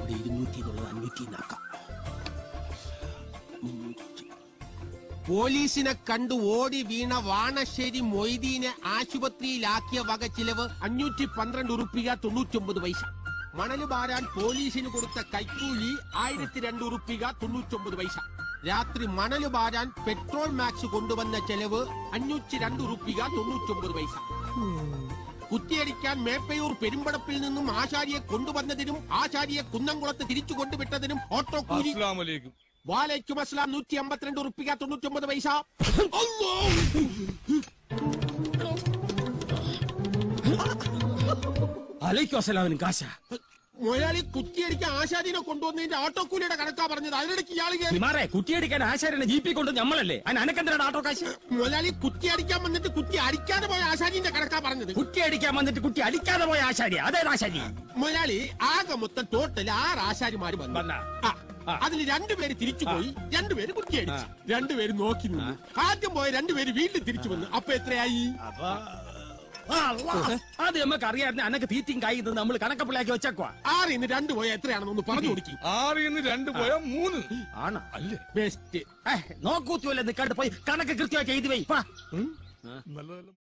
അത് ഇരുന്നൂറ്റി എന്നുള്ളത് അഞ്ഞൂറ്റി എന്നാക്കാം മുന്നൂറ്റി. പോലീസിനെ കണ്ടു ഓടി വീണ വാണശ്ശേരി മൊയ്തീനെ ആശുപത്രിയിലാക്കിയ വക ചിലവ് അഞ്ഞൂറ്റി പന്ത്രണ്ട് ഉറുപ്പിക തൊണ്ണൂറ്റൊമ്പത് പൈസ മണല് വാരാൻ പോലീസിന് കൊടുത്ത കൈക്കൂലി ആയിരത്തി രണ്ട് ഉറുപ്പിക തൊണ്ണൂറ്റൊമ്പത് പൈസ രാത്രി മണല് വാരാൻ പെട്രോൾ മാക്സ് കൊണ്ടുവന്ന ചെലവ് അഞ്ഞൂറ്റി രണ്ട് ഉറുപ്പിക തൊണ്ണൂറ്റൊമ്പത് പൈസ കുത്തിയടിക്കാൻ മേപ്പയൂർ പെരുമ്പടപ്പിൽ നിന്നും ആശാരിയെ കൊണ്ടുവന്നതിനും ആശാരിയെ കുന്നംകുളത്ത് തിരിച്ചു കൊണ്ടുവിട്ടതിനും ഓട്ടോ കൂലി അസ്സലാമലൈക്കും വാലൈക്കും അസ്ലാം നൂറ്റി അമ്പത്തിരണ്ട് ഉറുപ്പിക തൊണ്ണൂറ്റൊമ്പത് പൈസ അല്ലോ! അലൈക്കും അസലാമിനും കാശ മുതലാളി കുത്തിയടിക്കാൻ ആശാരിനെ കൊണ്ടുവന്നതിന്റെ ഓട്ടോ കൂലിയുടെ കണക്കാ പറഞ്ഞത് അതിനിടയ്ക്ക് ഇയാൾ കയറി നിമാറെ കുറ്റിയടിക്കാൻ ആശാരനെ ജീപ്പി കൊണ്ട് ഞമ്മളല്ലേ അതിന് അനക്കെന്തിനാണ് ആട്ടോ കാശ് മുതലാളി കുത്തി അടിക്കാൻ വന്നിട്ട് കുത്തി അടിക്കാതെ പോയ ആശാരിന്റെ കണക്കാ പറഞ്ഞത് കുറ്റി അടിക്കാൻ വന്നിട്ട് കുട്ടി അടിക്കാതെ പോയ ആശാരി അതേ ആശാരി മുതലാളി ആകെ മൊത്തം ടോട്ടൽ ആറ് ആശാരിമാര് വന്നു വന്നാ? ആ, അതിൽ രണ്ടുപേര് തിരിച്ചു പോയി രണ്ടുപേര് കുത്തിയടിച്ചു രണ്ടുപേര് നോക്കി നിന്നു ആദ്യം പോയ രണ്ടുപേര് വീണ്ടും തിരിച്ചു വന്നു അപ്പൊ എത്രയായി ആ, അള്ളാ. അത് നമുക്ക് അറിയാമായിരുന്നു അനക്ക് തീറ്റിയും കായി ഇത് നമ്മൾ കണക്കപ്പിള്ളാക്കി വെച്ചേക്കുവാ ആറിൽ നിന്ന് രണ്ട് പോയ എത്രയാണെന്ന് ഒന്ന് പറഞ്ഞു കൊടുക്കി ആറിന്ന് രണ്ട് പോയ മൂന്ന് ആണ് അല്ലേ ബെസ്റ്റ് നോക്കൂത്തുവല്ലേ നിക്കാണ്ട് പോയി കണക്ക് കൃത്യമായി ചെയ്തു പോയി നല്ല നല്ല